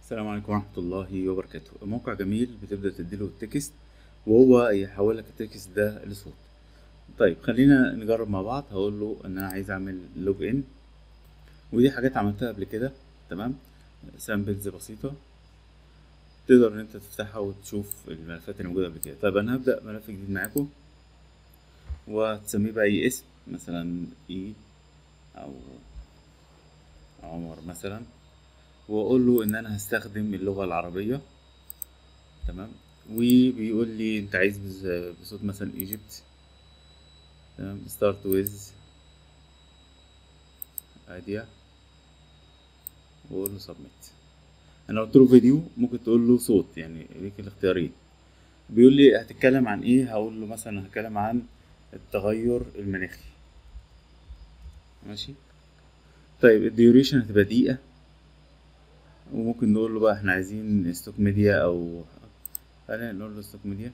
السلام عليكم ورحمة الله وبركاته موقع جميل بتبدأ تديله التكست وهو يحول لك التكست ده لصوت طيب خلينا نجرب مع بعض هقول له ان انا عايز اعمل لوج ان ودي حاجات عملتها قبل كده تمام سامبلز بسيطة تقدر ان انت تفتحها وتشوف الملفات اللي موجودة قبل كده طيب انا هبدأ ملف جديد معاكم وتسميه بأي اسم مثلا اي او عمر مثلا واقول له ان انا هستخدم اللغة العربية تمام وبيقول لي انت عايز بز- بصوت مثلا ايجيبت تمام ستارت ويز ايديا واقول له سبميت انا قلت له فيديو ممكن تقول له صوت يعني ليك الاختيارين بيقول لي هتتكلم عن ايه هقول له مثلا هتكلم عن التغير المناخي ماشي طيب الديوريشن هتبقى دقيقة وممكن نقول له بقى احنا عايزين ستوك ميديا او خلينا نقول له ستوك ميديا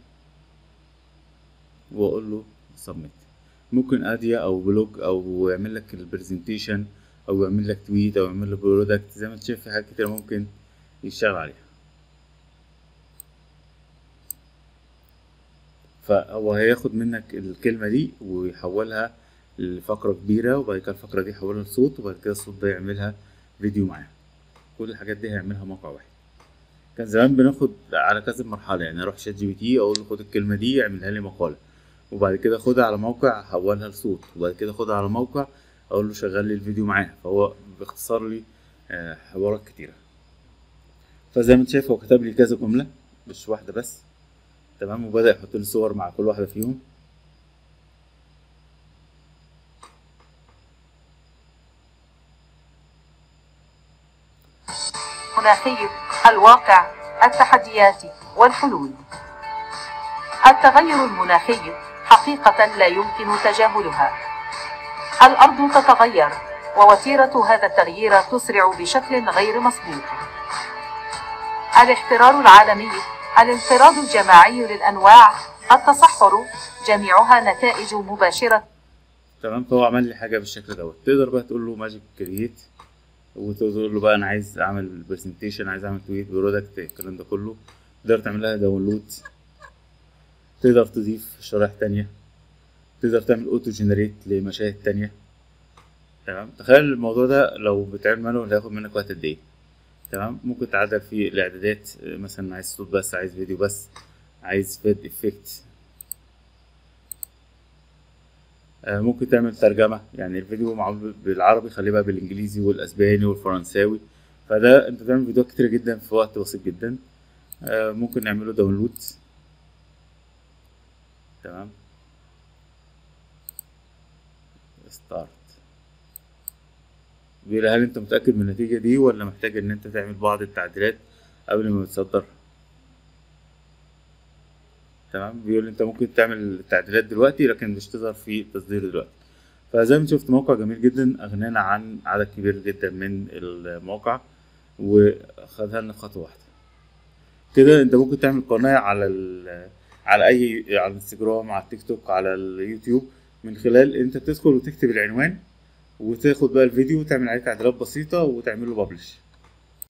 واقول له سبميت ممكن اديا او بلوج او يعمل لك البرزنتيشن او يعمل لك تويت او يعمل لك برودكت زي ما انت شايف في حاجات كتير ممكن يشتغل عليها فهو هياخد منك الكلمة دي ويحولها لفقرة كبيرة وبعد كده الفقرة دي يحولها لصوت وبعد كده الصوت ده يعملها فيديو معاه كل الحاجات دي هيعملها موقع واحد كان زمان بناخد على كذا مرحلة يعني اروح شات جي بي تي اقول له خد الكلمة دي اعملها لي مقالة وبعد كده خدها على موقع حولها لصوت وبعد كده خدها على موقع اقول له شغل لي الفيديو معاه فهو باختصار لي آه، حوارات كتيرة فزي ما انت شايف هو كتب لي كذا جملة مش واحدة بس تمام وبدأ يحط لي صور مع كل واحدة فيهم مناخي الواقع التحديات والحلول التغير المناخي حقيقة لا يمكن تجاهلها الأرض تتغير ووتيرة هذا التغيير تسرع بشكل غير مسبوق الاحترار العالمي الانقراض الجماعي للأنواع التصحر جميعها نتائج مباشرة تمام فهو عمل لي حاجة بالشكل دوت تقدر بقى تقول له ماجيك كرييت وتقول له بقى انا عايز اعمل برزنتيشن عايز اعمل تويت برودكت الكلام ده كله تقدر تعمل لها داونلود تقدر تضيف شرائح تانية تقدر تعمل اوتو جنريت لمشاهد تانية تمام تخيل الموضوع ده لو بتعمل مانوال هياخد منك وقت قد ايه تمام ممكن تعدل في الاعدادات آه، مثلا عايز صوت بس عايز فيديو بس عايز فيد افكت آه، ممكن تعمل ترجمة يعني الفيديو معمول بالعربي خليه بقى بالانجليزي والاسباني والفرنساوي فده انت تعمل فيديوهات كتير جدا في وقت بسيط جدا آه، ممكن نعمله داونلود تمام ستارت بيقول هل انت متأكد من النتيجة دي ولا محتاج ان انت تعمل بعض التعديلات قبل ما تصدر تمام بيقول انت ممكن تعمل التعديلات دلوقتي لكن مش تظهر في التصدير دلوقتي فزي ما شفت موقع جميل جدا اغنانا عن عدد كبير جدا من المواقع وخدها لنا في خطوه واحده كده انت ممكن تعمل قناه على ال على اي على الانستجرام على التيك توك على اليوتيوب من خلال انت تدخل وتكتب العنوان وتاخد بقى الفيديو وتعمل عليه تعديلات بسيطه وتعمله ببلش